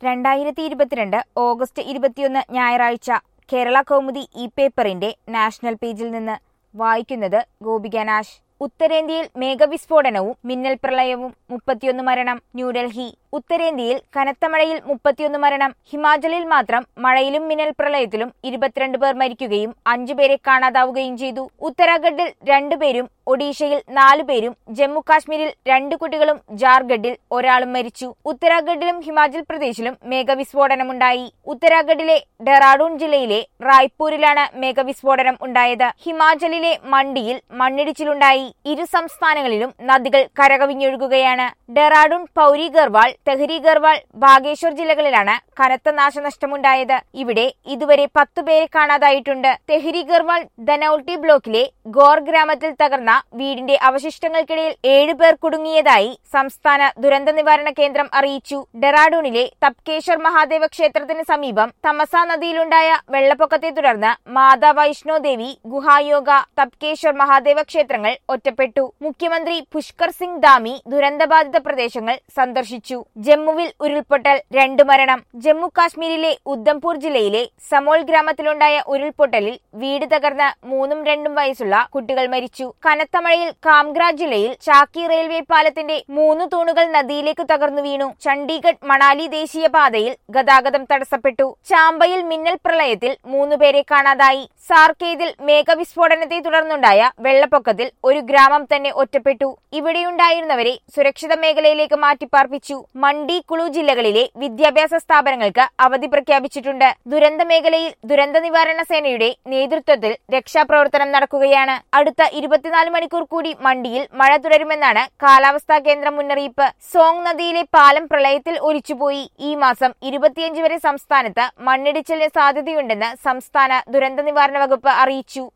രണ്ടായിരത്തി ഇരുപത്തിരണ്ട് ഓഗസ്റ്റ് ഇരുപത്തിയൊന്ന് ഞായറാഴ്ച കേരള കൗമുദി ഇ പേപ്പറിന്റെ നാഷണൽ പേജിൽ നിന്ന് വായിക്കുന്നത് ഗോപിക നാശ് ഉത്തരേന്ത്യയിൽ മേഘവിസ്ഫോടനവും മിന്നൽ പ്രളയവും മുപ്പത്തിയൊന്ന് മരണം ന്യൂഡൽഹി ഉത്തരേന്ത്യയിൽ കനത്ത മഴയിൽ മുപ്പത്തിയൊന്ന് മരണം ഹിമാചലിൽ മാത്രം മഴയിലും മിന്നൽ പ്രളയത്തിലും ഇരുപത്തിരണ്ട് പേർ മരിക്കുകയും അഞ്ചുപേരെ കാണാതാവുകയും ചെയ്തു ഉത്തരാഖണ്ഡിൽ രണ്ടുപേരും ഒഡീഷയിൽ നാലുപേരും ജമ്മു കാശ്മീരിൽ രണ്ട് കുട്ടികളും ജാർഖണ്ഡിൽ ഒരാളും മരിച്ചു ഉത്തരാഖണ്ഡിലും ഹിമാചൽ പ്രദേശിലും മേഘവിസ്ഫോടനമുണ്ടായി ഉത്തരാഖണ്ഡിലെ ഡെറാഡൂൺ ജില്ലയിലെ റായ്പൂരിലാണ് മേഘവിസ്ഫോടനം ഉണ്ടായത് ഹിമാചലിലെ മണ്ടിയിൽ മണ്ണിടിച്ചിലുണ്ടായി ഇരു സംസ്ഥാനങ്ങളിലും നദികൾ കരകവിഞ്ഞൊഴുകുകയാണ് ഡെറാഡൂൺ പൌരി ഗർവാൾ തെഹ്രി ഗർവാൾ ബാഗേശ്വർ ജില്ലകളിലാണ് കനത്ത നാശനഷ്ടമുണ്ടായത് ഇവിടെ ഇതുവരെ പത്തുപേരെ കാണാതായിട്ടുണ്ട് തെഹ്രി ഗർവാൾ ധനൌട്ടി ബ്ലോക്കിലെ ഗോർ ഗ്രാമത്തിൽ തകർന്ന വീടിന്റെ അവശിഷ്ടങ്ങൾക്കിടയിൽ ഏഴുപേർ കുടുങ്ങിയതായി സംസ്ഥാന ദുരന്ത നിവാരണ കേന്ദ്രം അറിയിച്ചു ഡെറാഡൂണിലെ തപ്കേശ്വർ മഹാദേവ ക്ഷേത്രത്തിന് സമീപം തമസ നദിയിലുണ്ടായ വെള്ളപ്പൊക്കത്തെ തുടർന്ന് മാതാ വൈഷ്ണോ ദേവി ഗുഹായോഗ തപ്കേശ്വർ മഹാദേവ ക്ഷേത്രങ്ങൾ ഒറ്റപ്പെട്ടു മുഖ്യമന്ത്രി പുഷ്കർ സിംഗ് ധാമി ദുരന്തബാധിത പ്രദേശങ്ങൾ സന്ദർശിച്ചു ജമ്മുവിൽ ഉരുൾപൊട്ടൽ രണ്ടു മരണം ജമ്മു കാശ്മീരിലെ ഉദ്ധംപൂർ ജില്ലയിലെ സമോൾ ഗ്രാമത്തിലുണ്ടായ ഉരുൾപൊട്ടലിൽ വീട് തകർന്ന് മൂന്നും രണ്ടും വയസ്സുള്ള കുട്ടികൾ മരിച്ചു കനത്ത മഴയിൽ കാംഗ്ര ജില്ലയിൽ ചാക്കി റെയിൽവേ പാലത്തിന്റെ മൂന്ന് തൂണുകൾ നദിയിലേക്ക് തകർന്നു വീണു ചണ്ഡീഗഡ് മണാലി ദേശീയ പാതയിൽ ഗതാഗതം തടസ്സപ്പെട്ടു ചാമ്പയിൽ മിന്നൽ പ്രളയത്തിൽ മൂന്നുപേരെ കാണാതായി സാർക്കേതിൽ മേഘവിസ്ഫോടനത്തെ തുടർന്നുണ്ടായ വെള്ളപ്പൊക്കത്തിൽ ഒരു ഗ്രാമം തന്നെ ഒറ്റപ്പെട്ടു ഇവിടെയുണ്ടായിരുന്നവരെ സുരക്ഷിത മേഖലയിലേക്ക് മാറ്റിപ്പാർപ്പിച്ചു മണ്ഡി കുളു ജില്ലകളിലെ വിദ്യാഭ്യാസ സ്ഥാപനങ്ങൾക്ക് അവധി പ്രഖ്യാപിച്ചിട്ടുണ്ട് ദുരന്ത മേഖലയിൽ ദുരന്ത നിവാരണ സേനയുടെ നേതൃത്വത്തിൽ രക്ഷാപ്രവർത്തനം നടക്കുകയാണ് അടുത്ത ഇരുപത്തിനാല് മണിക്കൂർ കൂടി മണ്ടിയിൽ മഴ തുടരുമെന്നാണ് കാലാവസ്ഥാ കേന്ദ്രം മുന്നറിയിപ്പ് സോങ് നദിയിലെ പാലം പ്രളയത്തിൽ ഒലിച്ചുപോയി ഈ മാസം ഇരുപത്തിയഞ്ച് വരെ സംസ്ഥാനത്ത് മണ്ണിടിച്ചിലിന് സാധ്യതയുണ്ടെന്ന് സംസ്ഥാന ദുരന്ത നിവാരണ വകുപ്പ് അറിയിച്ചു